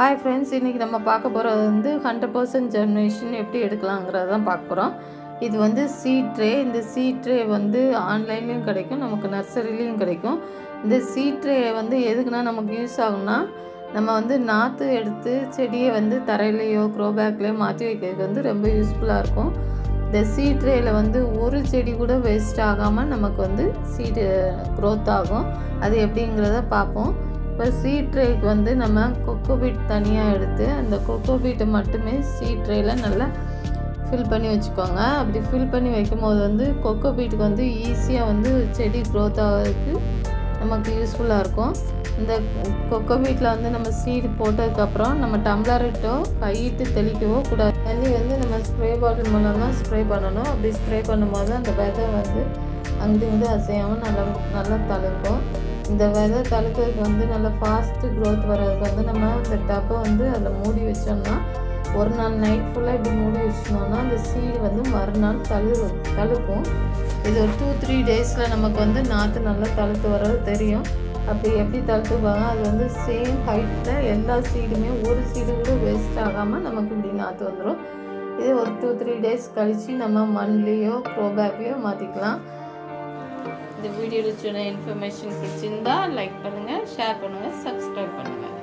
hi friends இன்றைக்கி நம்ம பார்க்க போகிறது வந்து ஹண்ட்ரட் பர்சன்ட் ஜெர்மினேஷன் எப்படி எடுக்கலாங்கிறத தான் பார்க்க போகிறோம் இது வந்து சீட் ட்ரே இந்த சீட் ட்ரே வந்து ஆன்லைன்லேயும் கிடைக்கும் நமக்கு நர்சரிலையும் கிடைக்கும் இந்த சீட் ட்ரே வந்து எதுக்குன்னா நமக்கு யூஸ் ஆகும்னா நம்ம வந்து நாற்று எடுத்து செடியை வந்து தரையிலையோ க்ரோ பேக்லேயோ மாற்றி வைக்கிறதுக்கு வந்து ரொம்ப யூஸ்ஃபுல்லாக இருக்கும் இந்த சீட் ட்ரேயில் வந்து ஒரு செடி கூட வேஸ்ட் ஆகாமல் நமக்கு வந்து சீடு க்ரோத் ஆகும் அது எப்படிங்கிறத பார்ப்போம் இப்போ சீட் ட்ரேக்கு வந்து நம்ம கொக்கோ பீட் தனியாக எடுத்து அந்த கொக்கோ பீட்டை மட்டுமே சீட் ட்ரேயில் நல்லா ஃபில் பண்ணி வச்சுக்கோங்க அப்படி ஃபில் பண்ணி வைக்கும்போது வந்து கொக்கோ பீட்டுக்கு வந்து ஈஸியாக வந்து செடி க்ரோத் ஆகிறதுக்கு நமக்கு யூஸ்ஃபுல்லாக இருக்கும் இந்த கொக்கோ பீட்டில் வந்து நம்ம சீடு போட்டதுக்கப்புறம் நம்ம டம்ளர்ட்டோ கையிட்டு தெளிக்கவோ கூடாது தண்ணி வந்து நம்ம ஸ்ப்ரே பாட்டில் மூலமாக ஸ்ப்ரே பண்ணணும் அப்படி ஸ்ப்ரே பண்ணும்போது அந்த விதை வந்து அங்கிட்டு இங்கிட்டு அசையாமல் நல்லா நல்லா தழுக்கும் இந்த விதை தழுக்கிறதுக்கு வந்து நல்லா ஃபாஸ்ட்டு க்ரோத் வர்றதுக்கு வந்து நம்ம இந்த டப்பை வந்து அதில் மூடி வச்சோம்னா ஒரு நாள் நைட் ஃபுல்லாக இப்படி மூடி வச்சிட்டோம்னா அந்த சீடு வந்து மறுநாள் தழுறு தழுக்கும் இது ஒரு டூ த்ரீ டேஸில் நமக்கு வந்து நாற்று நல்லா தழுத்து வர்றது தெரியும் அப்படி எப்படி தழுத்துப்பாங்க அது வந்து சேம் ஹைட்டில் எல்லா சீடுமே ஒரு சீடு கூட வேஸ்ட் ஆகாமல் நமக்கு இப்படி நாற்று வந்துடும் இது ஒரு டூ த்ரீ டேஸ் கழித்து நம்ம மண்லேயோ க்ரோ பேக்லேயோ மாற்றிக்கலாம் இந்த வீடியோவில் சொன்ன இன்ஃபர்மேஷன் பிடிச்சிருந்தா லைக் பண்ணுங்கள் ஷேர் பண்ணுங்கள் சப்ஸ்கிரைப் பண்ணுங்கள்